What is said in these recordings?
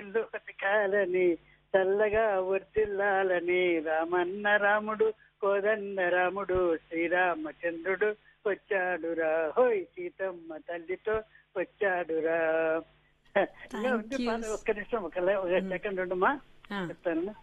నూరేళ్ళు బతకాలని చల్లగా వర్తిల్లాలని రామన్న రాముడు కోదండ రాముడు శ్రీరామచంద్రుడు వచ్చాడురా హోయ్ సీతమ్మ తల్లితో వచ్చాడురా ఇలా ఉంది you. పాట. ఒక్క నిమిషం ఒక లే- ఒక సెకండ్ ఉండమ్మా ఆ, చెప్తాను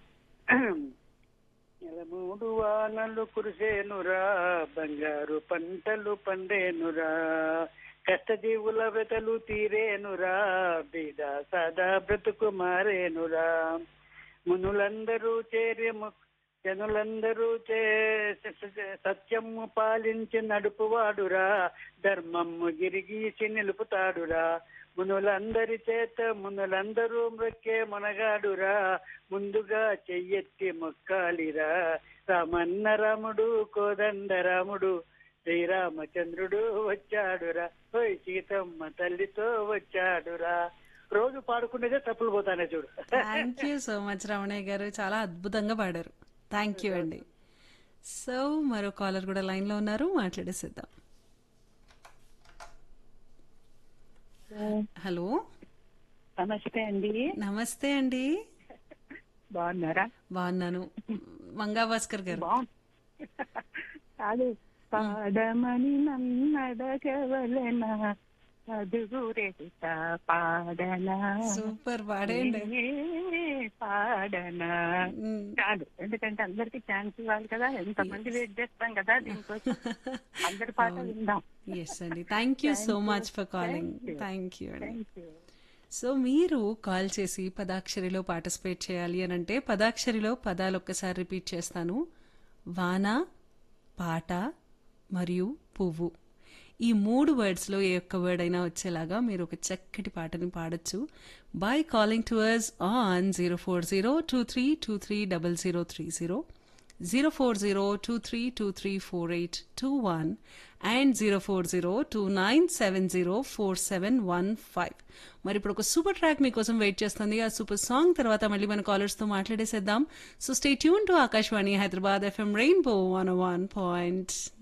నెల మూడు వానలు కురిసేనురా బంగారు పంటలు పండేనురా కష్టజీవుల వ్రతలు తీరేనురా బీద సదా బ్రతుకు మారేనురా మునులందరూ చేరి ము- జనులందరూ చే సత్యము పాలించి నడుపువాడురా ధర్మము గిరిగీసి నిలుపుతాడురా మునులందరి చేత మునులందరూ మృక్కే మునగాడురా ముందుగా చెయ్యెత్తి మొక్కాలిరా రామన్న రాముడు కోదండ రాముడు శ్రీరామచంద్రుడు వచ్చాడురా ఓయ్ సీతమ్మ తల్లితో వచ్చాడురా రోజు పాడుకునేదే తప్పులు పోతానే చూడు thank you so much Ramanayya garu చాలా అద్భుతంగా పాడారు థ్యాంక్ యూ అండి సో మరో కాలర్ కూడా లైన్ లో ఉన్నారు మాట్లాడేసేద్దాం హలో నమస్తే అండి నమస్తే అండి బాగున్నారా బాగున్నాను మంగా భాస్కర్ గారు బాగు కాదు పాడమని నన్నడగవలెనా చదువురేట పాడనా సూపర్ పాడేయండి ఏ పాడనా మ్. కాదు ఎందుకంటే అందరికి ఛాన్స్ ఇవ్వాలి కదా ఎంతమంది వెయిట్ చేస్తాం కదా దీనికోసం అందరి పాట విందాం ఎస్ అండి thank you so much for calling thank you అండి థ్యాంక్ యూ సో మీరు కాల్ చేసి పదాక్షరిలో పార్టిసిపేట్ చేయాలి అని అంటే పదాక్షరిలో పదాలు ఒక్కసారి రిపీట్ చేస్తాను వాన పాట మరియు పువ్వు ఈ మూడు వర్డ్స్లో ఏ ఒక్క వర్డ్ అయినా వచ్చేలాగా మీరు ఒక చక్కటి పాటని పాడొచ్చు by calling to us on zero four zero two three two three double zero three zero zero four zero two three two three four eight two one and zero four zero two nine seven zero four seven one five మరి ఇప్పుడు ఒక super track మీకోసం wait చేస్తుంది ఆ super song తర్వాత మళ్ళీ మన కాలర్స్తో మాట్లాడేసేద్దాం so stay tune to Akashvani Hyderabad FM rainbow one one point